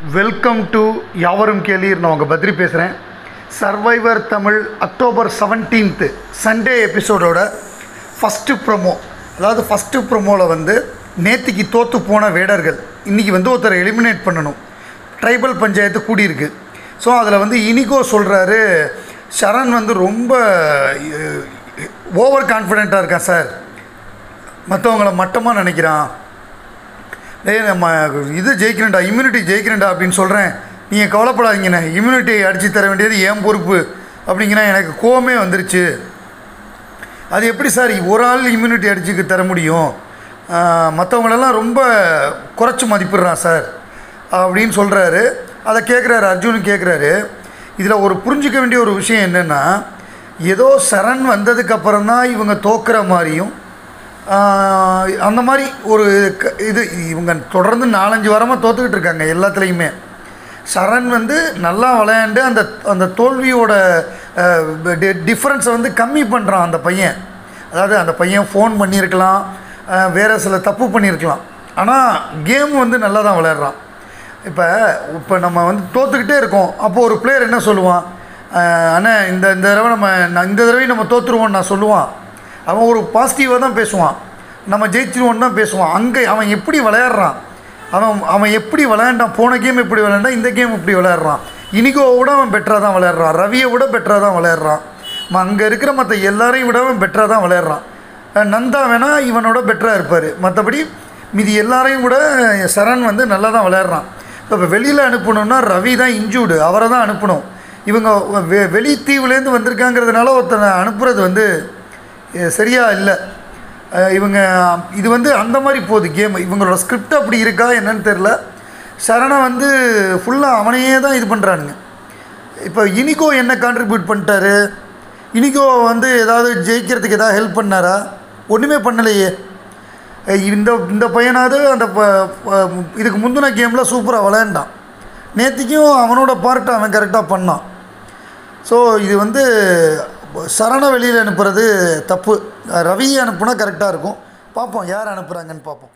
welcome to யாவரும் கேளீர் நான் உங்கள் பத்ரி பேசுகிறேன் survivor Tamil October seventeenth Sunday எபிசோடோட ஃபஸ்ட்டு ப்ரொமோ அதாவது ஃபஸ்ட்டு ப்ரொமோவில் வந்து நேத்திக்கு தோற்று போன வேடர்கள் இன்றைக்கி வந்து ஒருத்தரை எலிமினேட் பண்ணணும் ட்ரைபல் பஞ்சாயத்து கூடியிருக்கு ஸோ அதில் வந்து இனிகோ சொல்கிறாரு சரண் வந்து ரொம்ப ஓவர் கான்ஃபிடெண்ட்டாக இருக்கான் சார் மற்றவங்கள மட்டமாக நினைக்கிறான் டேய் நம்ம இது ஜெயிக்கிறேன்டா இம்யூனிட்டி ஜெயிக்கிறேன்டா அப்படின்னு சொல்கிறேன் நீங்கள் கவலைப்படாதீங்கண்ணே இம்யூனிட்டி அடித்து தர வேண்டியது என் பொறுப்பு அப்படிங்கிற எனக்கு கோவமே வந்துருச்சு அது எப்படி சார் ஒரு ஆள் இம்யூனிட்டி அடிச்சுக்கு தர முடியும் மற்றவங்களெல்லாம் ரொம்ப குறைச்சி மதிப்பிடுறான் சார் அப்படின்னு சொல்கிறாரு அதை கேட்குறாரு அர்ஜுன் கேட்குறாரு இதில் ஒரு புரிஞ்சிக்க வேண்டிய ஒரு விஷயம் என்னென்னா ஏதோ சரண் வந்ததுக்கப்புறம் தான் இவங்க தோக்குற மாதிரியும் ஆஹ் அந்த மாதிரி ஒரு க- இது இவங்க தொடர்ந்து நாலஞ்சு வாரமாக தோத்துக்கிட்டு இருக்காங்க எல்லாத்துலேயுமே சரண் வந்து நல்லா விளையாண்டு அந்த அந்த தோல்வியோட டிஃப்ரென்ஸை வந்து கம்மி பண்ணுறான் அந்த பையன் அதாவது அந்த பையன் ஃபோன் பண்ணியிருக்கலாம் ஆஹ் வேற சில தப்பு பண்ணியிருக்கலாம் ஆனால் கேம் வந்து நல்லா தான் விளையாடுறான் இப்போ இப்போ நம்ம வந்து தோத்துக்கிட்டே இருக்கோம் அப்போது ஒரு பிளேயர் என்ன சொல்லுவான் ஆஹ் அண்ணா இந்த இந்த தடவை நம்ம நான் இந்த தடவை நம்ம தோற்றுருவோம்னு நான் சொல்லுவான் அவன் ஒரு பாசிட்டிவாக தான் பேசுவான் நம்ம ஜெயிச்சிருவோன்னு தான் பேசுவான் அங்கே அவன் எப்படி விளையாடுறான் அவன் அவன் எப்படி விளையாண்டான் போன கேம் எப்படி விளையாண்டான் இந்த கேம் இப்படி விளையாடுறான் இனிகோவை விட அவன் பெட்டராக தான் விளையாடுறான் ரவியை விட பெட்டராக தான் விளையாடுறான் அங்கே இருக்கிற மற்ற எல்லாரையும் விட அவன் பெட்டராக தான் விளையாடுறான் அஹ் நந்தா வேணால் இவனோட பெட்டராக இருப்பார் மற்றபடி மீதி எல்லாரையும் விட சரண் வந்து நல்லா தான் விளையாடுறான் இப்போ வெளியில் அனுப்பணும்னா ரவி தான் இன்ஜூர்டு அவரை தான் அனுப்பணும் இவங்க வெ வெளி தீவுலேருந்து வந்திருக்காங்கிறதுனால ஒருத்தனை அனுப்புறது வந்து அஹ் சரியா இல்லை அஹ் இவங்க இது வந்து அந்த மாதிரி போகுது கேம் இவங்களோட ஸ்கிரிப்ட் அப்படி இருக்கா என்னன்னு தெரில சரணை வந்து ஃபுல்லாக அவனையே தான் இது பண்ணுறானுங்க இப்போ இனிகோ என்ன கான்ட்ரிபியூட் பண்ணிட்டாரு இனிகோ வந்து ஏதாவது ஜெயிக்கிறதுக்கு ஏதாவது ஹெல்ப் பண்ணாரா ஒன்றுமே பண்ணலையே அஹ் இந்த இந்த பையனாவது அந்த ப- ப- இதுக்கு முந்தின கேமில் சூப்பராக விளையாண்டான் நேத்திக்கும் அவனோட பார்ட்டை அவன் கரெக்டாக பண்ணான் ஸோ இது வந்து சரண வெளியில் அனுப்புறது தப்பு ரவியை அனுப்புனா கரெக்டாக இருக்கும் பார்ப்போம் யார் அனுப்புகிறாங்கன்னு பார்ப்போம்